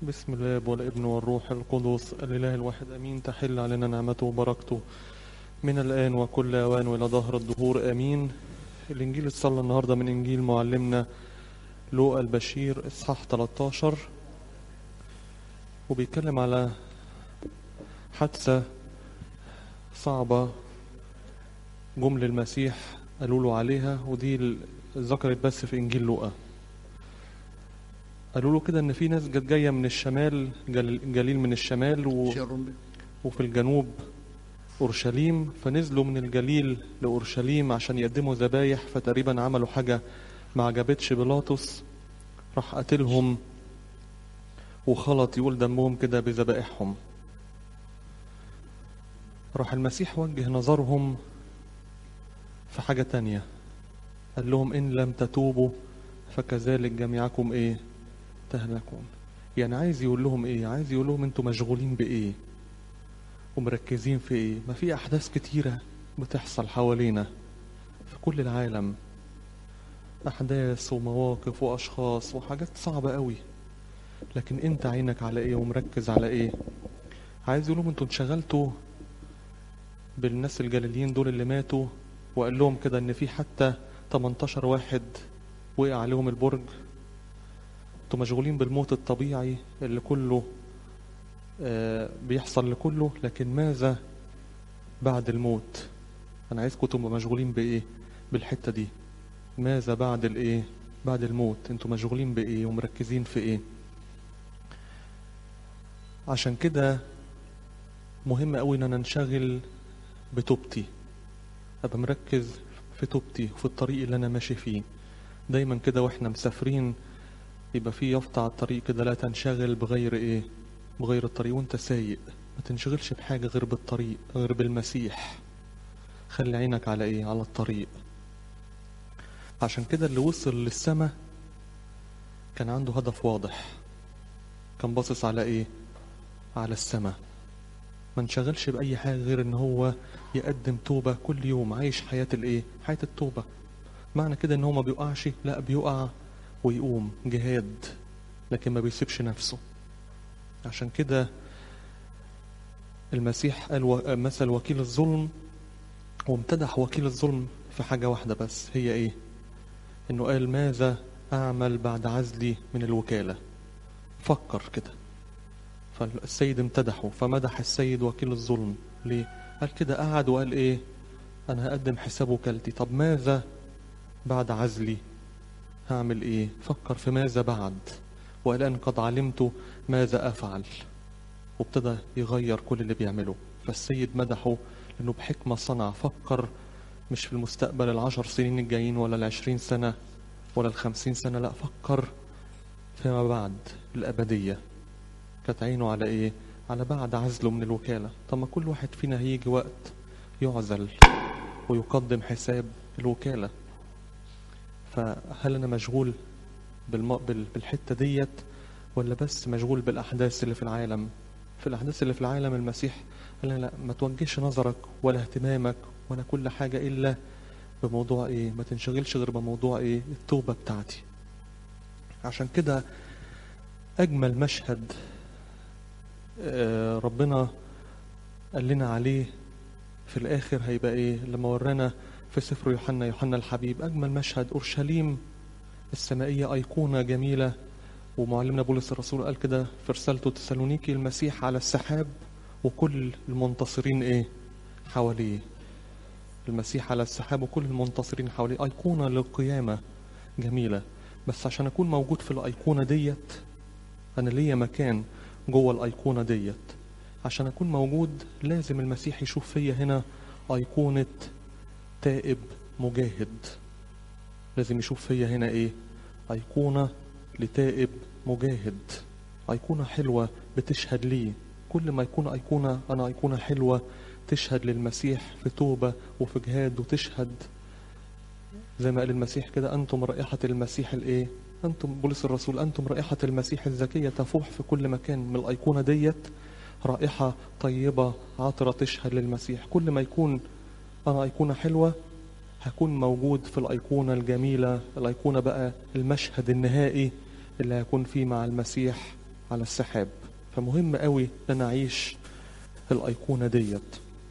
بسم الله والابن والروح القدس الإله الواحد أمين تحل علينا نعمته وبركته من الآن وكل أوان وإلى ظهر الدهور آمين الإنجيل اتصلى النهاردة من إنجيل معلمنا لوقا البشير إصحاح 13 وبيتكلم على حادثة صعبة جمل المسيح قالوا له عليها ودي ال- ذكرت بس في إنجيل لوقا قالوا له كده ان في ناس جت جايه من الشمال جل- جليل من الشمال و... شرم وفي الجنوب اورشليم فنزلوا من الجليل لاورشليم عشان يقدموا ذبايح فتقريبا عملوا حاجه ما عجبتش بيلاطس راح قتلهم وخلط يقول دمهم كده بذبائحهم راح المسيح وجه نظرهم في حاجه تانية قال لهم ان لم تتوبوا فكذلك جميعكم ايه تهلكون يعني عايز يقول لهم ايه عايز يقول لهم انتوا مشغولين بايه ومركزين في ايه ما في احداث كتيره بتحصل حوالينا في كل العالم احداث ومواقف واشخاص وحاجات صعبه قوي لكن انت عينك على ايه ومركز على ايه عايز يقول لهم انتوا انشغلتوا بالناس الجليليين دول اللي ماتوا وقال لهم كده ان في حتى 18 واحد وقع عليهم البرج انتوا مشغولين بالموت الطبيعي اللي كله آه، بيحصل لكله لكن ماذا بعد الموت انا عايزكم تبقوا مشغولين بايه بالحته دي ماذا بعد الايه بعد الموت انتوا مشغولين بايه ومركزين في ايه عشان كده مهم قوي ان انا انشغل بتوبتي ابقى مركز في توبتي وفي الطريق اللي انا ماشي فيه دايما كده واحنا مسافرين يبقى في يافطة على الطريق كده لا تنشغل بغير ايه بغير الطريق وانت سايق ما تنشغلش بحاجة غير بالطريق غير بالمسيح خلي عينك على ايه على الطريق عشان كده اللي وصل للسماء كان عنده هدف واضح كان باصص على ايه على السماء ما انشغلش بأي حاجة غير ان هو يقدم توبة كل يوم عايش حياة الايه حياة التوبة معنى كده ان هو ما بيقعش لا بيقع ويقوم جهاد لكن ما بيسيبش نفسه عشان كده المسيح قال و- مثل وكيل الظلم وامتدح وكيل الظلم في حاجة واحدة بس هي ايه انه قال ماذا اعمل بعد عزلي من الوكالة فكر كده فالسيد امتدحه فمدح السيد وكيل الظلم ليه قال كده قعد وقال ايه انا هقدم حساب وكالتي طب ماذا بعد عزلي هعمل ايه فكر في ماذا بعد والان قد علمت ماذا افعل وابتدى يغير كل اللي بيعمله فالسيد مدحه لانه بحكمه صنع فكر مش في المستقبل العشر سنين الجايين ولا العشرين سنه ولا الخمسين سنه لا فكر فيما بعد الابديه كانت عينه على ايه على بعد عزله من الوكاله طب ما كل واحد فينا هيجي وقت يعزل ويقدم حساب الوكاله فهل انا مشغول بالم... بال... بالحته ديت ولا بس مشغول بالاحداث اللي في العالم في الاحداث اللي في العالم المسيح قال لنا لا ما توجهش نظرك ولا اهتمامك ولا كل حاجه الا بموضوع ايه ما تنشغلش غير بموضوع ايه التوبه بتاعتي عشان كده اجمل مشهد آه، ربنا قال لنا عليه في الاخر هيبقى ايه لما ورانا في سفر يوحنا يوحنا الحبيب اجمل مشهد اورشليم السمائيه ايقونه جميله ومعلمنا بولس الرسول قال كده في رسالته تسالونيكي المسيح على السحاب وكل المنتصرين ايه حواليه المسيح على السحاب وكل المنتصرين حواليه ايقونه للقيامه جميله بس عشان اكون موجود في الايقونه ديت انا ليا مكان جوه الايقونه ديت عشان اكون موجود لازم المسيح يشوف فيا هنا ايقونه تائب مجاهد لازم يشوف فيا هنا ايه ايقونه لتائب مجاهد ايقونه حلوه بتشهد لي كل ما يكون ايقونه انا ايقونه حلوه تشهد للمسيح في توبه وفي جهاد وتشهد زي ما قال المسيح كده انتم رائحه المسيح الايه انتم بولس الرسول انتم رائحه المسيح الزكيه تفوح في كل مكان من الايقونه ديت رائحه طيبه عطره تشهد للمسيح كل ما يكون انا ايقونه حلوه هكون موجود في الايقونه الجميله الايقونه بقى المشهد النهائي اللي هيكون فيه مع المسيح على السحاب فمهم قوي ان انا اعيش الايقونه ديت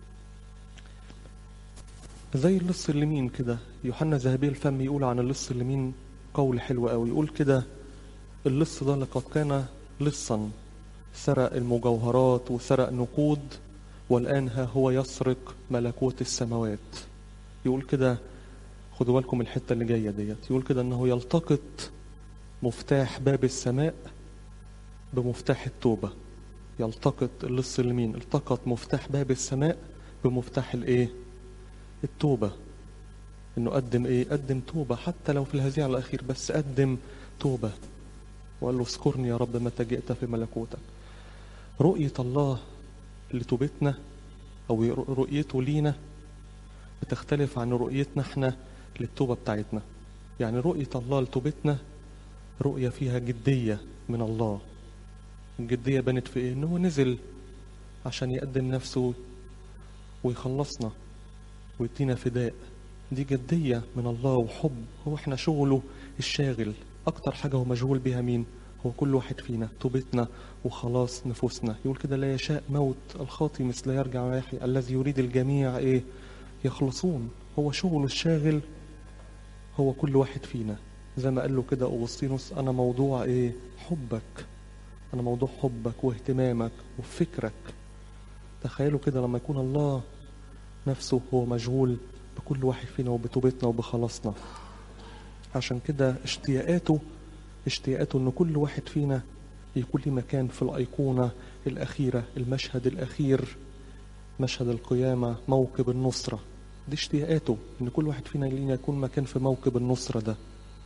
زي اللص اليمين كده يوحنا ذهبي الفم يقول عن اللص اليمين قول حلو قوي يقول كده اللص ده لقد كان لصا سرق المجوهرات وسرق نقود والآن ها هو يسرق ملكوت السماوات يقول كده خدوا بالكم الحتة اللي جاية ديت يقول كده انه يلتقط مفتاح باب السماء بمفتاح التوبة يلتقط اللص اليمين التقط مفتاح باب السماء بمفتاح الايه التوبة انه قدم ايه قدم توبة حتى لو في الهزيع الاخير بس قدم توبة وقال له اذكرني يا رب متى جئت في ملكوتك رؤية الله لتوبتنا او رؤيته لينا بتختلف عن رؤيتنا احنا للتوبة بتاعتنا يعني رؤية الله لتوبتنا رؤية فيها جدية من الله الجدية بنت في ايه ان هو نزل عشان يقدم نفسه ويخلصنا ويدينا فداء دي جدية من الله وحب هو احنا شغله الشاغل اكتر حاجة هو مشغول بيها مين هو كل واحد فينا توبتنا وخلاص نفوسنا يقول كده لا يشاء موت الخاطي مثل يرجع ويحيى الذي يريد الجميع ايه يخلصون هو شغله الشاغل هو كل واحد فينا زي ما قال له كده أغسطينوس أنا موضوع إيه حبك أنا موضوع حبك واهتمامك وفكرك تخيلوا كده لما يكون الله نفسه هو مشغول بكل واحد فينا وبتوبتنا وبخلاصنا عشان كده اشتياقاته اشتياقاته ان كل واحد فينا يكون ليه مكان في الأيقونة الأخيرة المشهد الأخير مشهد القيامة موكب النصرة دي اشتياقاته ان كل واحد فينا لينا يكون مكان في موكب النصرة ده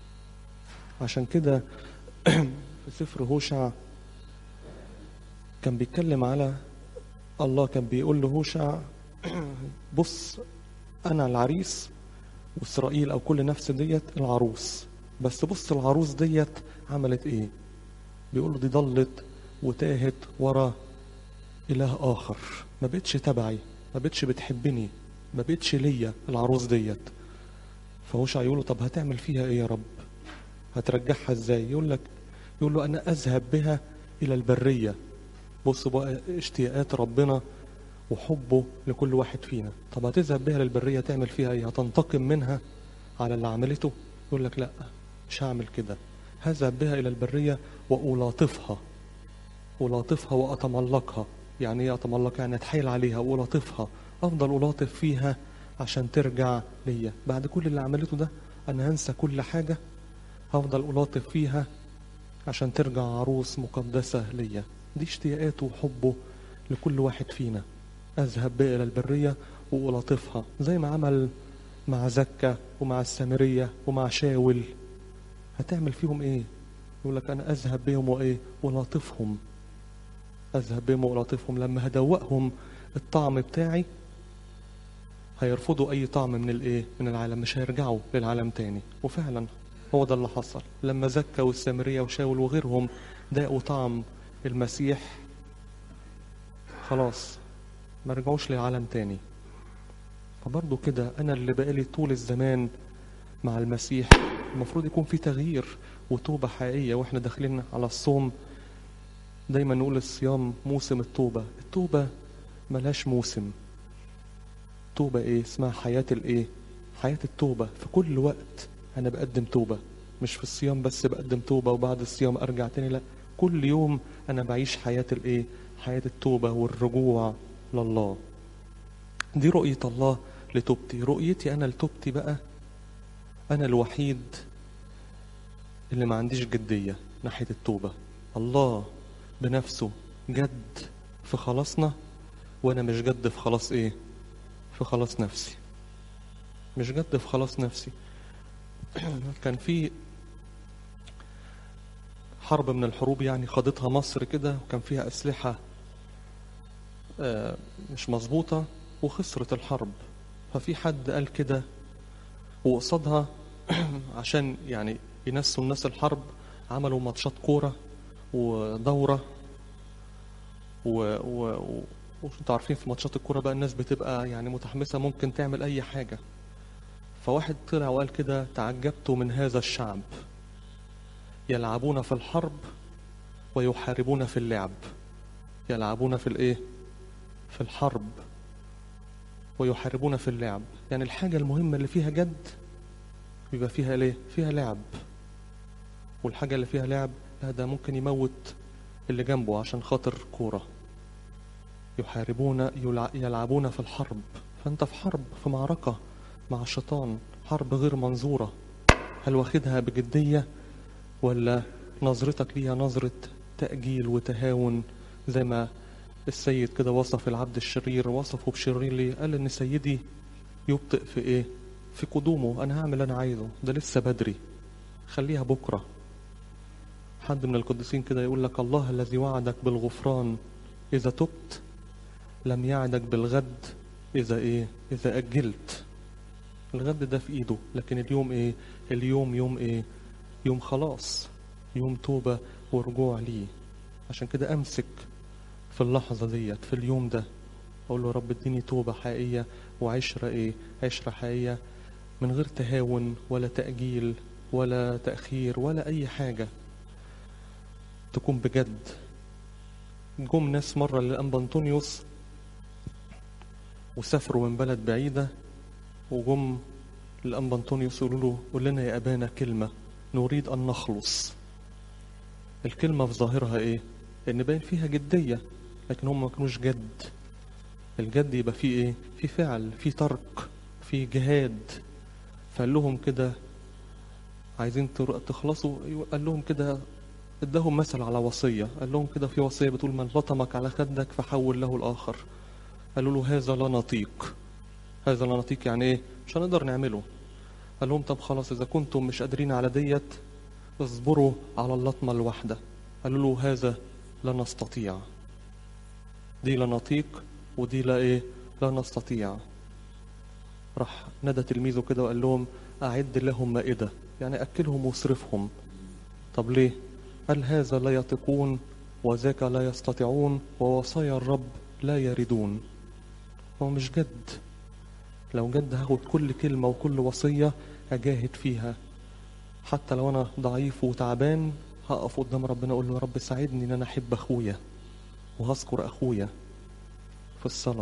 عشان كده في سفر هوشع كان بيتكلم على الله كان بيقول لهوشع بص انا العريس واسرائيل او كل نفس ديت العروس بس بص العروس ديت عملت ايه بيقول له دي ضلت وتاهت ورا اله اخر ما بقتش تبعي ما بقتش بتحبني ما بقتش ليا العروس ديت فهوشع يقول له طب هتعمل فيها ايه يا رب هترجعها ازاي يقول لك يقول له انا اذهب بها الى البريه بص بقى اشتياقات ربنا وحبه لكل واحد فينا طب هتذهب بها للبريه تعمل فيها ايه هتنتقم منها على اللي عملته يقول لك لا مش هعمل كده هذهب بها الى البريه والاطفها الاطفها واتملقها يعني ايه اتملقها يعني اتحايل عليها والاطفها افضل الاطف فيها عشان ترجع ليا بعد كل اللي عملته ده انا هنسى كل حاجه هفضل ألاطف فيها عشان ترجع عروس مقدسة ليا دي اشتياقاته وحبه لكل واحد فينا أذهب بها إلى البرية وألاطفها زي ما عمل مع زكا ومع السامرية ومع شاول هتعمل فيهم إيه؟ يقول لك أنا أذهب بهم وإيه؟ وألاطفهم أذهب بهم وألاطفهم لما هدوقهم الطعم بتاعي هيرفضوا أي طعم من الإيه؟ من العالم مش هيرجعوا للعالم تاني وفعلا هو ده اللي حصل لما زكا والسامرية وشاول وغيرهم داقوا طعم المسيح خلاص ما رجعوش للعالم تاني فبرضه كده أنا اللي بقالي طول الزمان مع المسيح المفروض يكون في تغيير وتوبة حقيقية وإحنا داخلين على الصوم دايما نقول الصيام موسم التوبة التوبة ملهاش موسم توبة إيه اسمها حياة الإيه حياة التوبة في كل وقت أنا بقدم توبة مش في الصيام بس بقدم توبة وبعد الصيام أرجع تاني لا كل يوم أنا بعيش حياة الإيه حياة التوبة والرجوع لله دي رؤية الله لتوبتي رؤيتي أنا لتوبتي بقى أنا الوحيد اللي ما عنديش جدية ناحية التوبة الله بنفسه جد في خلاصنا وأنا مش جد في خلاص إيه في خلاص نفسي مش جد في خلاص نفسي كان في حرب من الحروب يعني خاضتها مصر كده وكان فيها أسلحة مش مظبوطة وخسرت الحرب ففي حد قال كده وقصادها عشان يعني ينسوا الناس الحرب عملوا ماتشات كورة ودورة و, و... و... وانتوا عارفين في ماتشات الكورة بقى الناس بتبقى يعني متحمسة ممكن تعمل أي حاجة فواحد طلع وقال كده تعجبت من هذا الشعب يلعبون في الحرب ويحاربون في اللعب يلعبون في الايه في الحرب ويحاربون في اللعب يعني الحاجة المهمة اللي فيها جد بيبقى فيها ليه فيها لعب والحاجة اللي فيها لعب لا ده ممكن يموت اللي جنبه عشان خاطر كورة يحاربون يلع- يلعبون في الحرب فأنت في حرب في معركة مع الشيطان حرب غير منظورة هل واخدها بجدية ولا نظرتك ليها نظرة تأجيل وتهاون زي ما السيد كده وصف العبد الشرير وصفه بشرير ليه قال ان سيدي يبطئ في ايه في قدومه انا هعمل اللي انا عايزه ده لسه بدري خليها بكرة حد من القديسين كده يقول لك الله الذي وعدك بالغفران اذا تبت لم يعدك بالغد اذا ايه اذا اجلت الغد ده في ايده لكن اليوم ايه اليوم يوم ايه يوم خلاص يوم توبة ورجوع ليه عشان كده امسك في اللحظة ديت في اليوم ده اقول له يا رب اديني توبة حقيقية وعشرة ايه عشرة حقيقية من غير تهاون ولا تأجيل ولا تأخير ولا أي حاجة تكون بجد جم ناس مرة للأنبا أنطونيوس وسافروا من بلد بعيدة وجم للأنبا أنطونيوس يقولوا له قول لنا يا أبانا كلمة نريد أن نخلص الكلمة في ظاهرها إيه؟ إن باين فيها جدية لكن هم ما كانوش جد الجد يبقى فيه إيه؟ في فعل في ترك في جهاد فقال لهم كده عايزين تر- تخلصوا أيوة، قال لهم كده اداهم مثل على وصية قال لهم كده في وصية بتقول من لطمك على خدك فحول له الآخر قالوا له هذا لا نطيق هذا لا نطيق يعني ايه مش هنقدر نعمله قال لهم طب خلاص اذا كنتم مش قادرين على ديت اصبروا على اللطمة الواحدة قالوا له هذا لا نستطيع دي لا نطيق ودي لا ايه لا نستطيع راح ندى تلميذه كده وقال لهم أعد لهم مائدة يعني أكلهم واصرفهم طب ليه قال هذا لا يطيقون وذاك لا يستطيعون ووصايا الرب لا يردون هو مش جد لو جد هاخد كل كلمة وكل وصية أجاهد فيها حتى لو أنا ضعيف وتعبان هقف قدام ربنا أقول له يا رب ساعدني إن أنا أحب أخويا وهذكر أخويا في الصلاة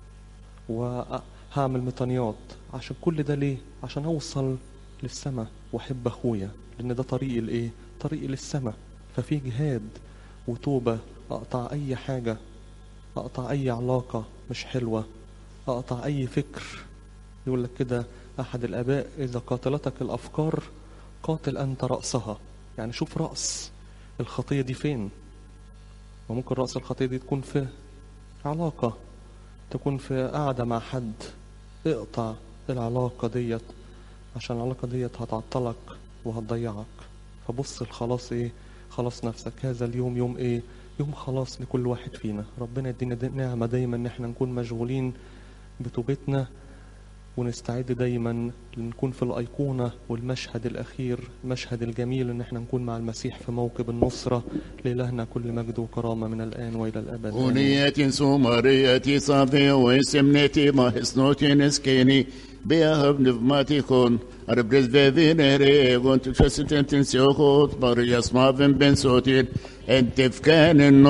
وهعمل ميطانيات عشان كل ده ليه عشان أوصل للسماء وأحب أخويا لأن ده طريق الإيه طريق للسماء ففي جهاد وتوبة أقطع أي حاجة أقطع أي علاقة مش حلوة أقطع أي فكر يقول لك كده أحد الآباء إذا قاتلتك الأفكار قاتل أنت رأسها يعني شوف رأس الخطية دي فين وممكن رأس الخطية دي تكون في علاقة تكون في قاعدة مع حد اقطع العلاقة ديت عشان العلاقة ديت هتعطلك وهتضيعك فبص الخلاص ايه خلاص نفسك هذا اليوم يوم ايه يوم خلاص لكل واحد فينا ربنا يدينا دي- نعمة دايما ان احنا نكون مشغولين بتوبتنا ونستعد دايما نكون في الأيقونة والمشهد الأخير المشهد الجميل إن احنا نكون مع المسيح في موكب النصرة لإلهنا كل مجد وكرامة من الآن وإلى الأبد آمين. ونيتي سومريتي صافي وسمنتي ما حسنوتي نسكيني بيها بنفماتي كون أربرز بيبين هري كنت تشستن تنسيوخوت بريس ما بن بن صوتين انت فكان